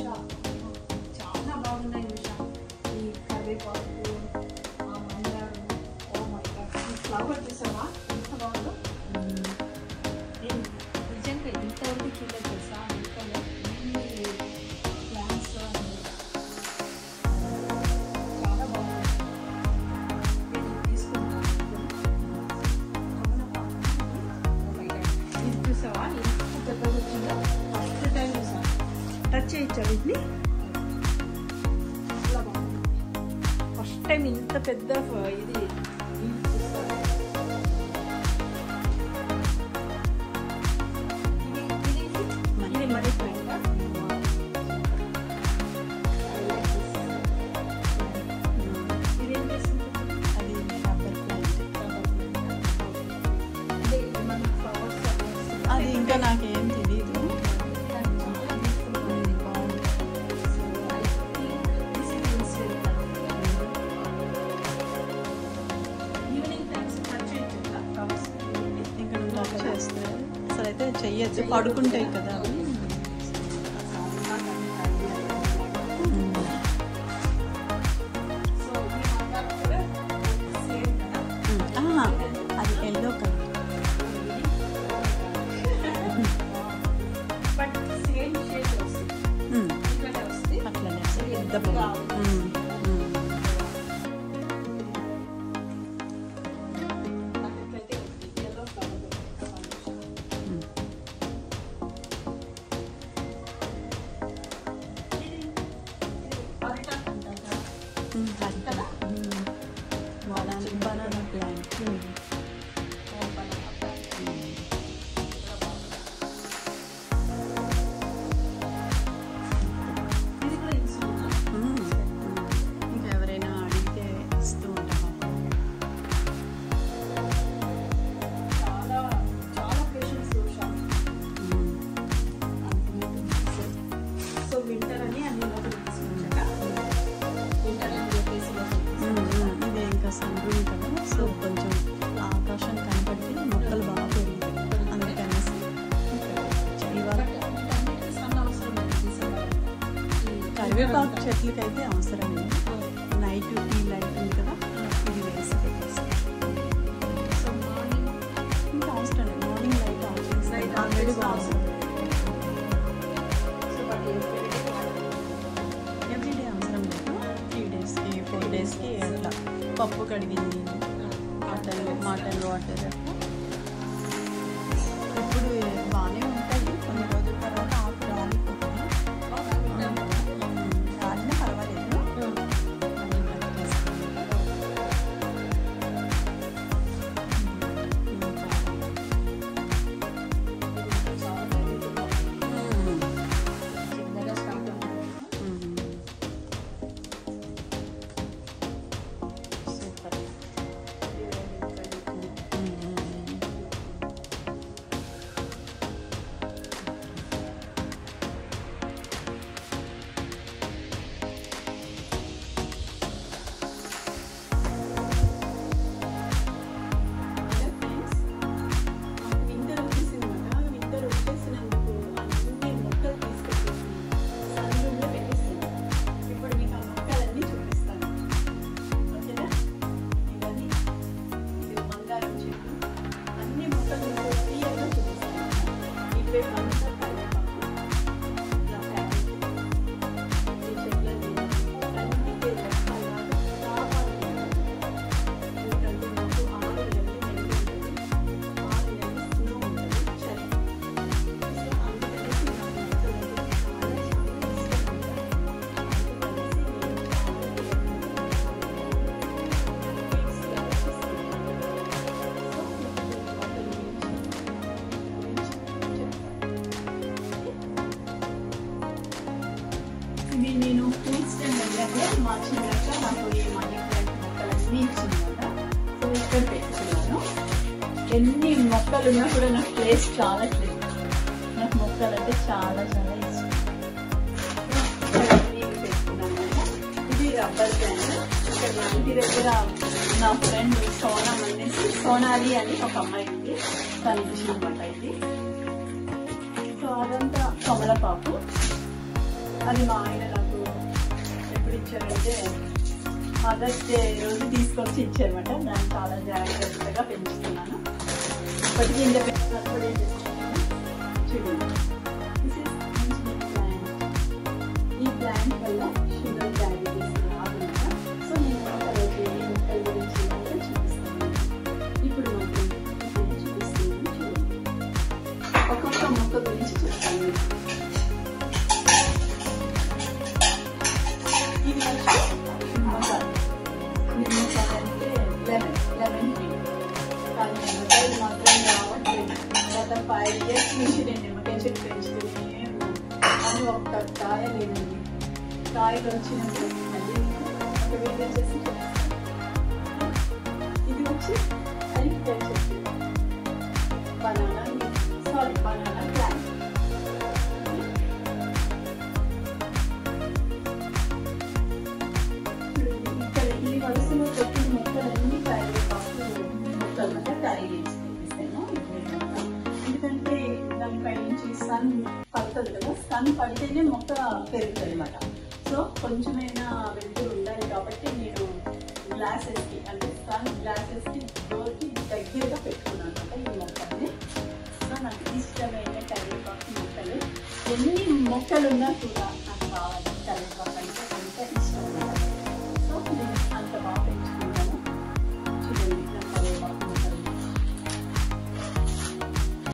ఉషా చాలా బాగున్నాయి ఉషా ఈ కరివేపాకు ఆ మందారం ఓ మై గాడ్ ఈ ఫ్లవర్ చూసావా ఎంత బాగుందో నేను నిజంగా ఇంతవరకు చూడలేదు తెలుసా ఇంట్లో ఇన్ని ప్లాంట్స్ చాలా బాగుంది నేను తీసుకుంటాను ఇది చూసావా ఎంత పెద్దగా వచ్చిందో ఫస్ట్ టైం చూసాను టచ్ చేయొచ్చా వీటిని చాలా బాగుంది ఫస్ట్ టైం ఇంత పెద్ద ఫ- ఇది ఇది చూసాను. ఇది- ఇది- ఇది మనీ ప్లాంట్ ఇదేం చేస్తుంది అది రబ్బర్ ప్లాంట్ అంటే మన ఫ్లవర్స్ అది ఇంకా నాకేం తెలియదు ఇక్కడ టచ్ చేస్తే అసలు అయితే చెయ్యొచ్చు పడుకుంటాయి కదా అవి ఆహా, అది ఎల్లో కలర్ అట్లనే పెద్ద పువ్వు. ఉమ్, ఉమ్. ఉమ్. ఉమ్, అది. ఉమ్. బనానా బనానా ప్లాంట్ ఉమ్. ఉమ్. ఇంకా ఎవరైనా అడిగితే ఇస్తూ ఉంటాం చాలా చాలా పేషెంట్స్ చూసాం ఉమ్. సో వింటర్ అని అన్ని లోపల తీసుకొచ్చాక వింటర్ అని చెప్పేసి లోపల ఉమ్, ఉమ్. ఇది ఇంకా సన్ రూమ్ కదా సో కొంచెం ఆకాశం కనపడితే మొక్కలు బాగా పెరుగుతాయి అందుకనేసి ఇవాళ బట్ వీటన్నిటికీ సన్ అవసరం లేదు డిసెంబర్ ఈ కరివేపాకు చెట్లకైతే అవసరం లేదు నైట్ ఈ లైట్ ఉంది కదా ఇది వేసి పెట్టేస్తాం సో మార్నింగ్ ఇంకా అవసరం లేదు మార్నింగ్ లైట్ ఆఫ్ చేస్తాం Light off ఆల్రెడీ చేస్తాం. అవసరం సో బట్ ఎవ్రీడే అవసరం లేదు త్రీ డేస్కి ఫోర్ డేస్కి అట్లా పప్పు కడిగింది మటన్ మటన్ వాటర్ అట్లా ఇప్పుడు బాగానే ఉంటాయి కొన్ని రోజుల తర్వాత ఆకు రాలిపోతుంది రాలినా పర్వాలేదు మళ్ళీ బ్రతికేస్తాం. ఉమ్. చిన్నగా స్టార్ట్ అవుతుంది ఉమ్. సూపర్ వింటర్ వచ్చేసిందన్నమాట వింటర్ వచ్చేసినందుకు అన్ని మొక్కలు తీసుకొచ్చేసి సన్రూమ్లో పెట్టేస్తాను ఇప్పుడు మీకు ఆ మొక్కలన్నీ చూపిస్తాను ఓకేనా ఇవన్నీ ఇది బంగారం చెట్టు అన్ని మొక్కలు మీకు క్లియర్గా చూపిస్తాను ఇటువైపు అంతా కరివేపాకు ఇలా ప్యాకెట్ ఈ చెట్లన్నీ అన్నిటికీ రెక్కలాగా కాపాడుతుంది ఎందుకంటే మాకు ఆరు నెలలు ఎండ ఉంటుంది ఆరు నెలలు స్నో ఉంటుంది చలి సో అందుకనేసి నాకు మొక్కలంటే చాలా చాలా ఇష్టం అందుకనేసి నేను చాలా ఇది నేను ఫ్రూట్ స్టాండ్ దగ్గర మా చిన్నక్క నాకు ఈ మనీ ప్లాంట్ మొక్కలన్నీ ఇచ్చిందన్నమాట సో ఇక్కడ పెట్టుకున్నాను ఎన్ని మొక్కలు ఉన్నా కూడా నాకు ప్లేస్ చాలా లేదు నాకు మొక్కలు అంటే చాలా చాలా ఇష్టం ఇక్కడ అన్నీ పెట్టుకున్నాను అన్నమాట. ఇది రబ్బర్ ప్లాంట్ ఇక్కడ మా ఇంటి దగ్గర నా ఫ్రెండ్ సోనం అనేసి సోనాలి అని ఒక అమ్మాయి ఉంది తను ఇచ్చిందన్నమాట ఇది సో అదంతా కమలపాకు అది మా ఆయన నాకు ఎప్పుడు ఇచ్చారంటే మదర్స్ డే రోజు తీసుకొచ్చి ఇచ్చారన్నమాట దాన్ని చాలా జాగ్రత్తగా పెంచుతున్నాను ఇప్పటికీ ఇంత పెంచినప్పుడు ఏం చేస్తున్నాను చూడండి This is insulin plant. ఈ ప్లాంట్ వల్ల షుగర్ డయాబెటీస్ రాకుండా సో నేను తర్వాత ఈ మొక్కల గురించి కూడా చూపిస్తాను ఇప్పుడు మాకు ఇది చూపిస్తున్నాను చూడండి ఒక్కొక్క మొక్క గురించి చెప్తాను ఇది వచ్చి నిమ్మకాయ నిమ్మకాయ అంటే లెమన్ లెమన్ ట్రీ కానీ నిమ్మకాయలు మాత్రం రావట్లేదు గత ఫైవ్ ఇయర్స్ నుంచి నేను నిమ్మకాయ చెట్టు పెంచుతూనే ఉన్నాను కానీ ఒక్క కాయ లేదండి కాయలు వచ్చినప్పుడు మళ్ళీ ఒక వీడియో చేసి చూపిస్తాను. ఇది వచ్చి అరటికాయ చెట్టు బనానా సారీ బనానా ప్లాంట్ ఇక్కడ ఈ వరుసలో పెట్టిన మొక్కలన్నీ కరివేపాకు మొక్కలు అంటే కరిగి చూపిస్తాను ఎందుకంటే దానిపై నుంచి సన్ పడుతుంది కదా సన్ పడితేనే మొక్క పెరుగుతుంది అనమాట సో కొంచెమైనా వెలుతురు ఉండాలి కాబట్టి నేను గ్లాసెస్కి అంటే సన్ గ్లాసెస్కి డోర్కి దగ్గరగా పెట్టుకున్నాను అనమాట ఈ మొక్కల్ని సో నాకు ఇష్టమైన కరివేపాకు మొక్కలు ఎన్ని మొక్కలు ఉన్నా కూడా